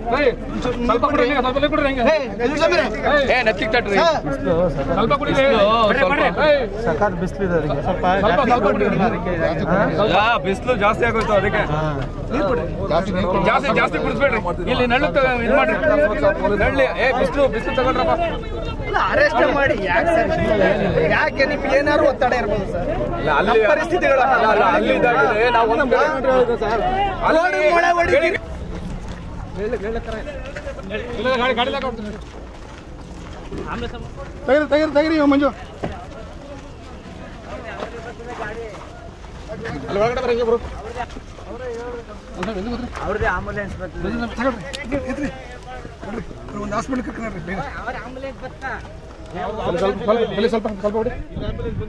ಸ್ವಲ್ಪ ಕುಡ್ರಿ ಸ್ವಲ್ಪ ಕುಡ್ರಿ ಹಂಗೆ ಏ ನೆತ್ತಿಗೆ ತಟ್ರಿ ಸ್ವಲ್ಪ ಕುಡಿರಿ ಸಕಾತ್ ಬಿಸಿಲಿದೆ ಅದಕ್ಕೆ ಸ್ವಲ್ಪ ಸ್ವಲ್ಪ ಸ್ವಲ್ಪ ಕುಡ್ರಿ ಬಿಸಿಲು ಜಾಸ್ತಿ ಆಗೋಯ್ತು ಅದಕ್ಕೆ ಜಾಸ್ತಿ ಜಾಸ್ತಿ ಕುಡಿಸ್ಬೇಡ್ರಿ ಇಲ್ಲಿ ನಳ್ಳು ತ- ಇದ್ ಮಾಡ್ರಿ ನಳ್ಳಿ ಏ ಬಿಸಿಲು ಬಿಸಿಲು ತಗೊಂಡ್ರಪ್ಪ ಅರೆಸ್ಟ್ ಮಾಡಿ ಯಾಕೆ ಸರ್ ಯಾಕೆ ನಿಮ್ಗೆ ಏನಾದ್ರು ಒತ್ತಡ ಇರ್ಬೋದು ಸರ್ ಅಲ್ಲ, ಅಲ್ಲಿ ಪರಿಸ್ಥಿತಿಗಳು ಅಲ್ಲ, ಅಲ್ಲ, ಅಲ್ಲಿ ಇದಾಗಿದೆ ನಾವು ಒಂದು ಕಡೆ ರೋಡ್ ಮೊಳೆ ಹೊಡಿತೀರಿ. ಇಲ್ಲ ಗಾಡಿ ಗಾಡಿ ತಗೊಂಡ್ರಿ ತೆಗಿರಿ ತೆಗಿರಿ ತೆಗಿರಿ ಇವ ಮಂಜು ಅಲ್ಲಿ ಒಳಗಡೆ ಬರ್ರಿ ಹಿಂಗೆ ಬರು ಅವ್ರದೇ ಆಂಬುಲೆನ್ಸ್ ಒಂದು ಹಾಸ್ಪಿಟಲ್ ಕರ್ಕೊಂಡ್ರಿ ಬೇಗ ಸ್ವಲ್ಪ ಸ್ವಲ್ಪ ಸ್ವಲ್ಪ ಸ್ವಲ್ಪ ಹೊಡಿ